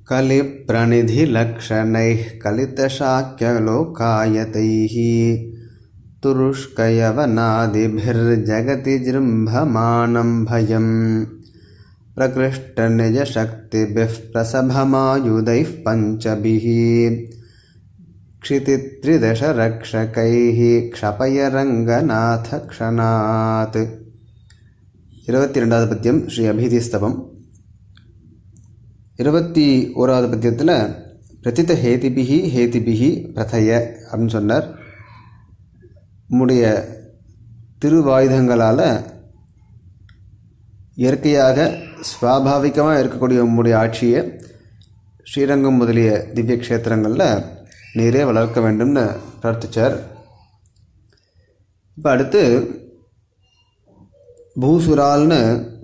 कलिप्रणिधिलक्षणैः कलितशाक्यलोकायतैः तुरुष्कयवनादिभिर्जगति जृम्भमाणं भयम् प्रकृष्टनिजशक्तिभिः प्रसभमायुधैः पञ्चभिः क्षितित्रिदशरक्षकैः क्षपय रङ्गनाथ क्षणात् இருபத்தி ரெண்டாவது பத்தியம் ஸ்ரீ அபிதிஸ்தவம் இருபத்தி ஓராவது பத்தியத்தில் பிரதித்த ஹேதிபிகி ஹேதிபிகி பிரதய அப்படின்னு சொன்னார் உம்முடைய திருவாயுதங்களால் இயற்கையாக சுவாபாவிகமாக இருக்கக்கூடிய உம்முடைய ஆட்சியை ஸ்ரீரங்கம் முதலிய திவ்ய க்ஷேத்திரங்களில் நீரே வளர்க்க வேண்டும்னு பிரார்த்திச்சார் இப்போ அடுத்து பூசுரால்னு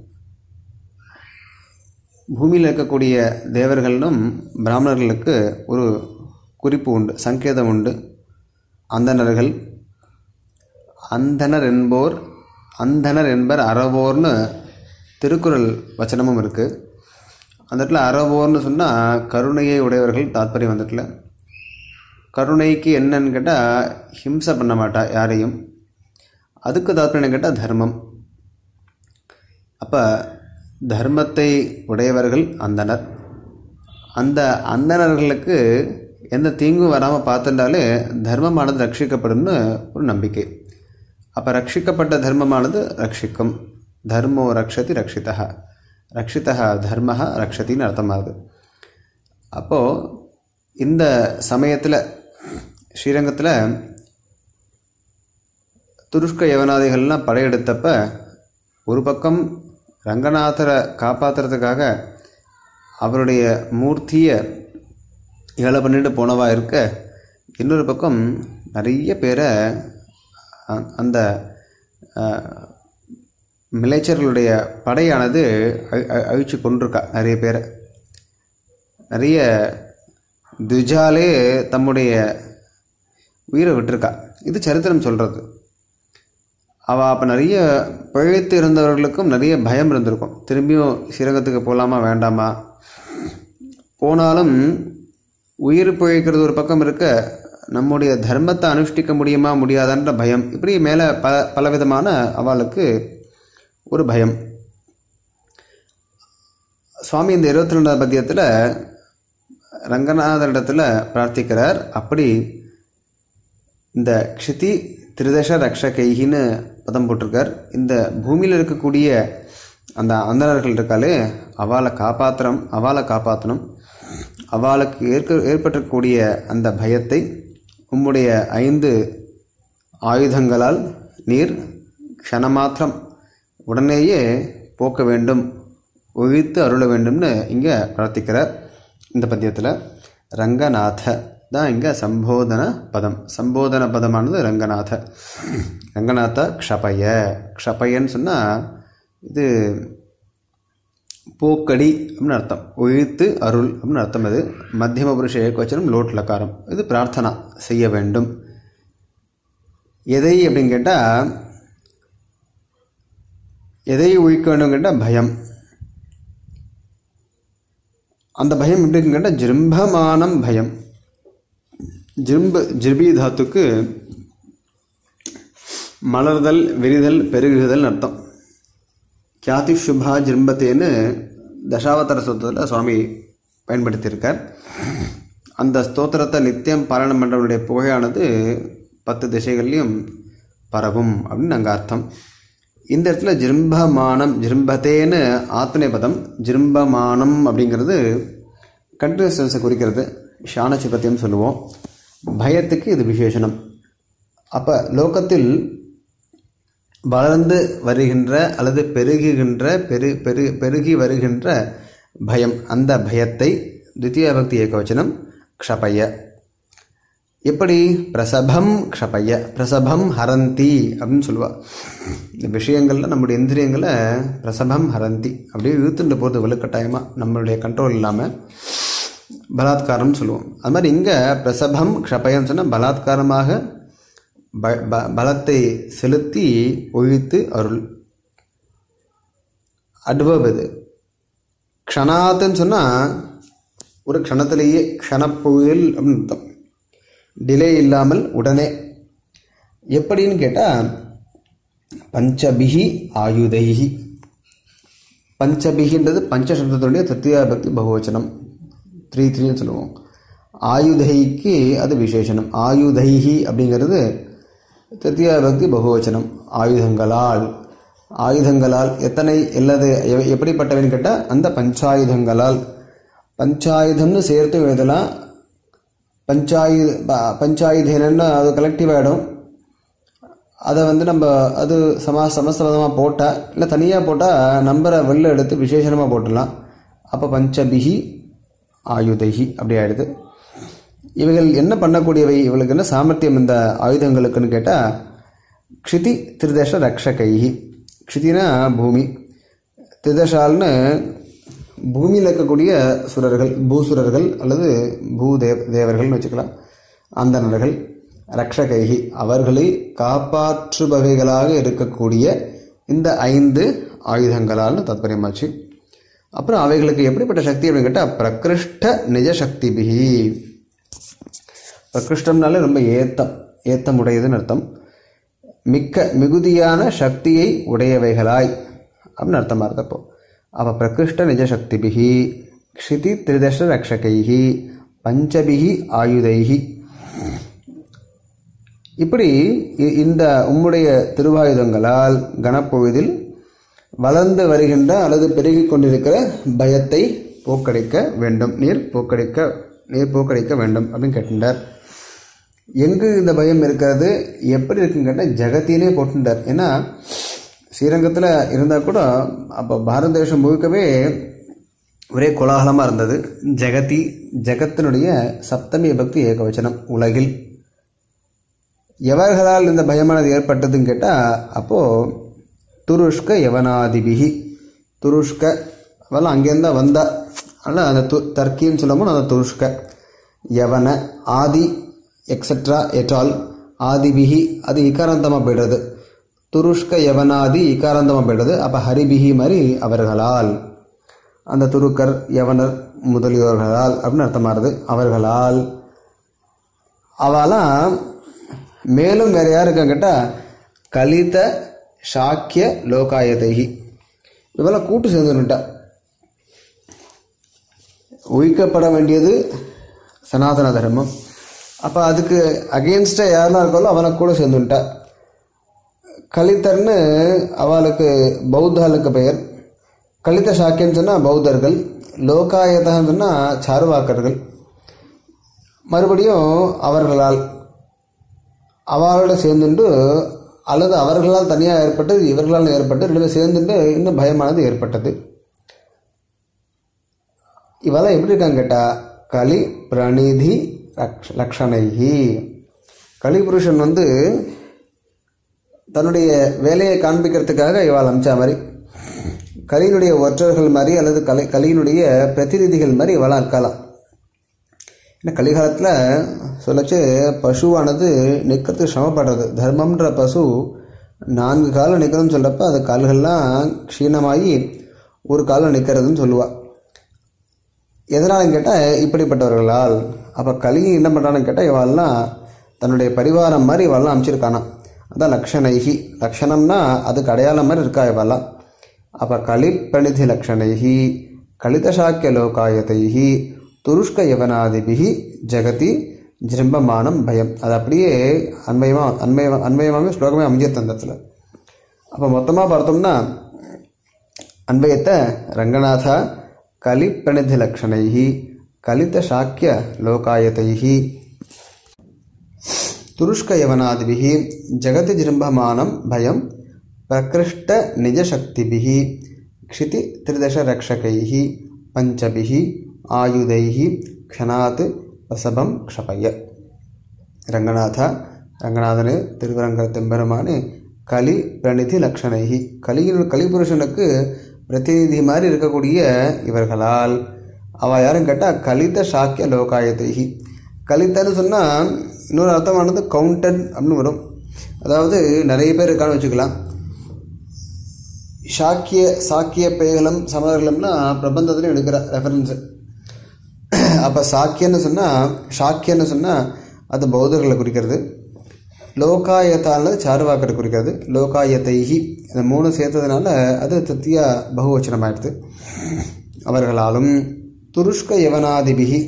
பூமியில் இருக்கக்கூடிய தேவர்களும் பிராமணர்களுக்கு ஒரு குறிப்பு உண்டு சங்கேதம் உண்டு அந்தணர்கள் அந்தனர் என்போர் அந்தனர் என்பர் அறவோர்னு திருக்குறள் வச்சனமும் இருக்குது அந்த இடத்துல அறவோர்னு சொன்னால் கருணையை உடையவர்கள் தாத்பரியம் வந்துடல கருணைக்கு என்னன்னு கேட்டால் ஹிம்சை பண்ண மாட்டா யாரையும் அதுக்கு தாத்பரியம் கேட்டால் தர்மம் அப்போ தர்மத்தை உடையவர்கள் அந்தனர் அந்த அந்தணர்களுக்கு எந்த தீங்கும் வராமல் பார்த்துட்டாலே தர்மமானது ரட்சிக்கப்படும்னு ஒரு நம்பிக்கை அப்போ ரட்சிக்கப்பட்ட தர்மமானது ரட்சிக்கும் தர்மோ ரக்ஷதி ரக்ஷிதா ரக்ஷிதா தர்ம ரக்ஷத்தின்னு அர்த்தமாகுது அப்போது இந்த சமயத்தில் ஸ்ரீரங்கத்தில் துருஷ்க யவனாதிகள்லாம் படையெடுத்தப்ப ஒரு பக்கம் ரங்கநாதரை காப்பாற்றுறதுக்காக அவருடைய மூர்த்தியை ஏழை பண்ணிட்டு போனவா இருக்க இன்னொரு பக்கம் நிறைய பேரை அந்த மிளைச்சர்களுடைய படையானது அழிச்சு கொண்டிருக்கா நிறைய பேரை நிறைய துஜாலே தம்முடைய உயிரை விட்டுருக்கா இது சரித்திரம் சொல்கிறது அவள் அப்போ நிறைய பிழைத்து இருந்தவர்களுக்கும் நிறைய பயம் இருந்திருக்கும் திரும்பியும் ஸ்ரீரங்கத்துக்கு போகலாமா வேண்டாமா போனாலும் உயிர் பிழைக்கிறது ஒரு பக்கம் இருக்க நம்முடைய தர்மத்தை அனுஷ்டிக்க முடியுமா முடியாதான்ற பயம் இப்படி மேலே பல பலவிதமான அவளுக்கு ஒரு பயம் சுவாமி இந்த இருபத்தி ரெண்டாவது பத்தியத்தில் ரங்கநாதரிடத்தில் பிரார்த்திக்கிறார் அப்படி இந்த க்ஷிதி திரிதச ரக்ஷகைகின்னு பதம் போட்டிருக்கார் இந்த பூமியில் இருக்கக்கூடிய அந்த அந்தணர்கள் இருக்காலே அவளை காப்பாற்றணும் அவளை காப்பாற்றணும் அவளுக்கு ஏற்க ஏற்பட்டிருக்கக்கூடிய அந்த பயத்தை உம்முடைய ஐந்து ஆயுதங்களால் நீர் க்ஷணமாத்திரம் உடனேயே போக்க வேண்டும் ஒழித்து அருள வேண்டும்னு இங்கே பிரார்த்திக்கிறார் இந்த பத்தியத்தில் ரங்கநாத தான் இங்கே சம்போதன பதம் சம்போதன பதமானது ரங்கநாத ரங்கநாத க்ஷபய க்ஷபயன்னு சொன்னால் இது போக்கடி அப்படின்னு அர்த்தம் ஒழித்து அருள் அப்படின்னு அர்த்தம் அது மத்தியம புருஷ ஏகவச்சனம் லோட் லக்காரம் இது பிரார்த்தனா செய்ய வேண்டும் எதை அப்படின்னு கேட்டால் எதை ஒழிக்க வேண்டும் கேட்டால் பயம் அந்த பயம் எப்படி இருக்குன்னு கேட்டால் ஜிரும்பமானம் பயம் ஜிரும்ப ஜிர்பி தாத்துக்கு மலர்தல் விரிதல் பெருகுதல் அர்த்தம் கியாதி சுபா ஜிரும்பத்தேன்னு தசாவதார ஸ்தோத்திரத்தில் சுவாமி பயன்படுத்தியிருக்கார் அந்த ஸ்தோத்திரத்தை நித்தியம் பாராயணம் பண்ணுறவனுடைய புகையானது பத்து திசைகள்லையும் பரவும் அப்படின்னு அங்கே அர்த்தம் இந்த இடத்துல ஜிரும்பமானம் ஜிரும்பத்தேன்னு ஆத்மனே பதம் ஜிரும்பமானம் அப்படிங்கிறது கண்டினியூஸ் குறிக்கிறது ஷானச்சிபத்தியம் சொல்லுவோம் பயத்துக்கு இது விசேஷனம் அப்போ லோகத்தில் வளர்ந்து வருகின்ற அல்லது பெருகுகின்ற பெரு பெரு பெருகி வருகின்ற பயம் அந்த பயத்தை தித்திய பக்தி ஏகவச்சனம் க்ஷபய எப்படி பிரசபம் க்ஷபய பிரசபம் ஹரந்தி அப்படின்னு சொல்லுவாள் இந்த விஷயங்களில் நம்முடைய இந்திரியங்களை பிரசபம் ஹரந்தி அப்படியே இழுத்துட்டு போகிறது வலுக்கட்டாயமாக நம்மளுடைய கண்ட்ரோல் இல்லாமல் பலாத்காரம்னு சொல்லுவோம் அது மாதிரி இங்கே பிரசபம் க்ஷபயம்னு சொன்னால் பலாத்காரமாக ப ப பலத்தை செலுத்தி ஒழித்து அருள் அட்வர்ப் இது க்ஷணாத்துன்னு சொன்னால் ஒரு க்ஷணத்திலேயே க்ஷணப்பொழுதில் அப்படின்னு அர்த்தம் டிலே இல்லாமல் உடனே எப்படின்னு கேட்டால் பஞ்சபிகி ஆயுதைகி பஞ்சபிகின்றது பஞ்சசப்தத்துடைய தத்தியா பக்தி பகுவச்சனம் த்ரீ த்ரீன்னு சொல்லுவோம் ஆயுதைக்கு அது விசேஷனம் ஆயுதைகி அப்படிங்கிறது தத்தியா பக்தி பகுவச்சனம் ஆயுதங்களால் ஆயுதங்களால் எத்தனை எல்லாது எ- எப்படிப்பட்டவைன்னு கேட்டால் அந்த பஞ்சாயுதங்களால் பஞ்சாயுதம்னு சேர்த்து எழுதலாம் பஞ்சாயு ப- பஞ்சாயுதேனன்னு அது கலெக்டிவ் ஆகிடும் அதை வந்து நம்ம அது சமா சமஸ்கிருதமாக போட்டால் இல்லை தனியாக போட்டால் நம்பரை வெளில எடுத்து விசேஷணமாக போட்டுடலாம் அப்போ பஞ்சபிகி ஆயுதைகி அப்படி ஆயிடுது இவைகள் என்ன பண்ணக்கூடியவை இவளுக்கு என்ன சாமர்த்தியம் இந்த ஆயுதங்களுக்குன்னு கேட்டால் க்ஷிதி திருதேஷ ரக்ஷகைஹி க்ஷிதினா பூமி திருதேஷால்னு பூமியில் இருக்கக்கூடிய சுரர்கள் பூசுரர்கள் அல்லது பூதேவ் தேவர்கள்னு வச்சுக்கலாம் அந்தணர்கள் ரக்ஷகைகி அவர்களை காப்பாற்றுபவைகளாக இருக்கக்கூடிய இந்த ஐந்து ஆயுதங்களால்னு தாத்பரியமாச்சு அப்புறம் அவைகளுக்கு எப்படிப்பட்ட சக்தி அப்படின்னு கேட்டால் பிரகிருஷ்ட நிஜசக்திபிகி பிரகிருஷ்டம்னாலே ரொம்ப ஏத்தம் ஏத்தம் உடையதுன்னு அர்த்தம் மிக்க மிகுதியான சக்தியை உடையவைகளாய் அப்படின்னு அர்த்தமாக இருந்தப்போ அப்போ பிரகிருஷ்ட நிஜசக்திபிகி க்ஷிதி திரிதஷ ரக்ஷகைஹி பஞ்சபிகி ஆயுதைஹி இப்படி இ- இந்த உம்முடைய திருவாயுதங்களால் கனப்பொழுதில் வளர்ந்து வருகின்ற அல்லது பெருகிக் கொண்டிருக்கிற பயத்தை போக்கடிக்க வேண்டும் நீர் போக்கடிக்க நீர் போக்கடிக்க வேண்டும் அப்படின்னு கேட்டுட்டார் எங்கு இந்த பயம் இருக்கிறது எப்படி இருக்குன்னு கேட்டால் ஜெகத்திலே போட்டுட்டார் ஏன்னா ஸ்ரீரங்கத்தில் இருந்தால் கூட அப்போ பாரத தேசம் முழுக்கவே ஒரே கோலாகலமாக இருந்தது ஜெகதி ஜெகத்தினுடைய சப்தமி பக்தி ஏகவச்சனம் உலகில் எவர்களால் இந்த பயமானது ஏற்பட்டதுன்னு கேட்டால் அப்போது துருஷ்க யவனாதிபிகி துருஷ்க அவெல்லாம் அங்கேருந்து தான் வந்தா ஆனால் அந்த து தர்க்கின்னு சொல்லும்போது அந்த துருஷ்க யவன ஆதி எக்ஸட்ரா எட்டால் ஆதிபிகி அது இகாராந்தமாக போய்டுறது துருஷ்க யவனாதி இகாராந்தமாக போய்டுறது அப்போ ஹரிபிகி மாதிரி அவர்களால் அந்த துருக்கர் யவனர் முதலியோர்களால் அப்படின்னு அர்த்தமாகுது அவர்களால் அவெல்லாம் மேலும் வேற யார் இருக்காங்க கேட்டால் கலித சாக்கிய லோகாயதைகி இவெல்லாம் கூட்டு சேர்ந்துட்டா ஒழிக்கப்பட வேண்டியது சனாதன தர்மம் அப்போ அதுக்கு அகெயின்ஸ்டாக யாரெல்லாம் இருக்காலோ அவனை கூட சேர்ந்துட்டா கலித்தர்னு அவளுக்கு பௌத்தாளுக்கு பெயர் கலித சாக்கியன்னு சொன்னால் பௌத்தர்கள் லோகாயதன்னு சொன்னால் சாருவாக்கர்கள் மறுபடியும் அவர்களால் அவளோட சேர்ந்துட்டு அல்லது அவர்களால் தனியாக ஏற்பட்டது இவர்களால் ஏற்பட்டு ரெண்டு பேரும் சேர்ந்துட்டு இன்னும் பயமானது ஏற்பட்டது இவெல்லாம் எப்படி இருக்காங்க கேட்டால் கலி பிரணிதி லக்ஷ லக்ஷணைகி கலிபுருஷன் வந்து தன்னுடைய வேலையை காண்பிக்கிறதுக்காக இவாள் அமிச்சா மாதிரி கலியினுடைய ஒற்றர்கள் மாதிரி அல்லது கலை கலியினுடைய பிரதிநிதிகள் மாதிரி இவெல்லாம் இருக்கலாம் ஏன்னா கலிகாலத்தில் சொல்லச்சு பசுவானது நிற்கிறதுக்கு சிரமப்படுறது தர்மம்ன்ற பசு நான்கு காலம் நிற்கிறதுன்னு சொல்கிறப்ப அது கால்கள்லாம் க்ஷீணமாகி ஒரு காலம் நிற்கிறதுன்னு சொல்லுவாள் எதனாலும் கேட்டால் இப்படிப்பட்டவர்களால் அப்போ கலி என்ன பண்ணுறான்னு கேட்டால் இவாள்லாம் தன்னுடைய பரிவாரம் மாதிரி இவாள்லாம் அமைச்சிருக்கானா அதான் லக்ஷணைகி லக்ஷணம்னா அதுக்கு அடையாளம் மாதிரி இருக்கா இவாள்லாம் அப்போ களி பிரணிதி லக்ஷணைகி கலிதசாக்கிய லோகாயதைகி துருஷ்க யவனாதிபிகி ஜெகதி ஜிம்பமானம் பயம் அது அப்படியே அன்மயமாக அன்மய அன்மயமாகவே ஸ்லோகமே அமைஞ்சிருந்த அந்த இடத்துல அப்போ மொத்தமாக பார்த்தோம்னா அன்வயத்தை ரங்கநாதா கலிப்பிரணிதி லக்ஷணைஹி கலித சாக்கிய லோகாயதைஹி துருஷ்க யவனாதிபிஹி ஜகதி ஜிரும்பமானம் பயம் பிரகிருஷ்ட நிஜசக்திபிஹி க்ஷிதி திரிதச ரக்ஷகைஹி பஞ்சபிஹி ஆயுதைஹி க்ஷணாத் பிரசபம் க்ஷபய ரங்கநாதா ரங்கநாதனு திருவரங்க தெம்பெருமானு கலி பிரணிதி லக்ஷணைகி கலியின் கலிபுருஷனுக்கு பிரதிநிதி மாதிரி இருக்கக்கூடிய இவர்களால் அவ யாரும் கேட்டால் கலித சாக்கிய லோகாயதைகி கலித்தன்னு சொன்னால் இன்னொரு அர்த்தமானது கவுண்டட் அப்படின்னு வரும் அதாவது நிறைய பேர் இருக்கான்னு வச்சுக்கலாம் சாக்கிய சாக்கிய பேகலம் சமதர்களம்னா பிரபந்தத்தில் எடுக்கிற ரெஃபரன்ஸு அப்போ சாக்கியன்னு சொன்னால் சாக்கியன்னு சொன்னால் அது பௌத்தர்களை குறிக்கிறது லோகாயத்தானது சாருவாக்கரை குறிக்கிறது லோகாயத்தைஹி இந்த மூணு சேர்த்ததுனால அது திருத்தியா பகுவச்சனமாயிடுது அவர்களாலும் துருஷ்க யவனாதிபிகி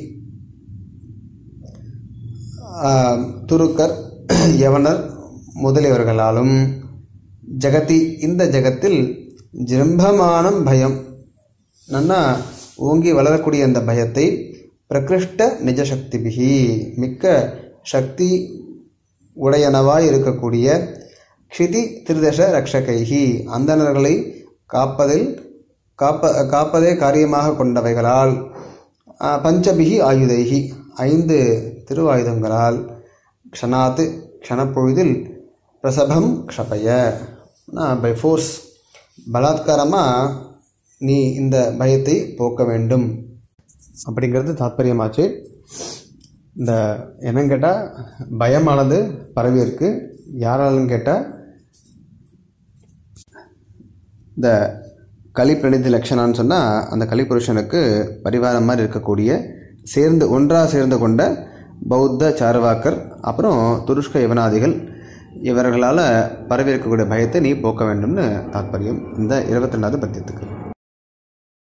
துருக்கர் யவனர் முதலியவர்களாலும் ஜகதி இந்த ஜகத்தில் ஜிரம்பமானம் பயம் நன்னா ஓங்கி வளரக்கூடிய அந்த பயத்தை பிரகிருஷ்ட நிஜசக்திபிகி மிக்க சக்தி உடையனவாய் இருக்கக்கூடிய க்ஷிதி திருதச ரக்ஷகைகி அந்தணர்களை காப்பதில் காப்ப காப்பதே காரியமாக கொண்டவைகளால் பஞ்சபிகி ஆயுதைகி ஐந்து திருவாயுதங்களால் க்ஷணாத்து க்ஷணப்பொழுதில் பிரசபம் க்ஷபய பை ஃபோர்ஸ் பலாத்காரமாக நீ இந்த பயத்தை போக்க வேண்டும் அப்படிங்கிறது தாத்பரியமாச்சு இந்த என்னன்னு கேட்டால் பயமானது பரவி இருக்கு யாராலும் கேட்டால் இந்த கலிப்பிரணிதி லட்சணான்னு சொன்னால் அந்த கலிபுருஷனுக்கு பரிவாரம் மாதிரி இருக்கக்கூடிய சேர்ந்து ஒன்றாக சேர்ந்து கொண்ட பௌத்த சார்வாக்கர் அப்புறம் துருஷ்க யவனாதிகள் இவர்களால் பரவி இருக்கக்கூடிய பயத்தை நீ போக்க வேண்டும்னு தாத்பரியம் இந்த இருபத்தி ரெண்டாவது பத்தியத்துக்கு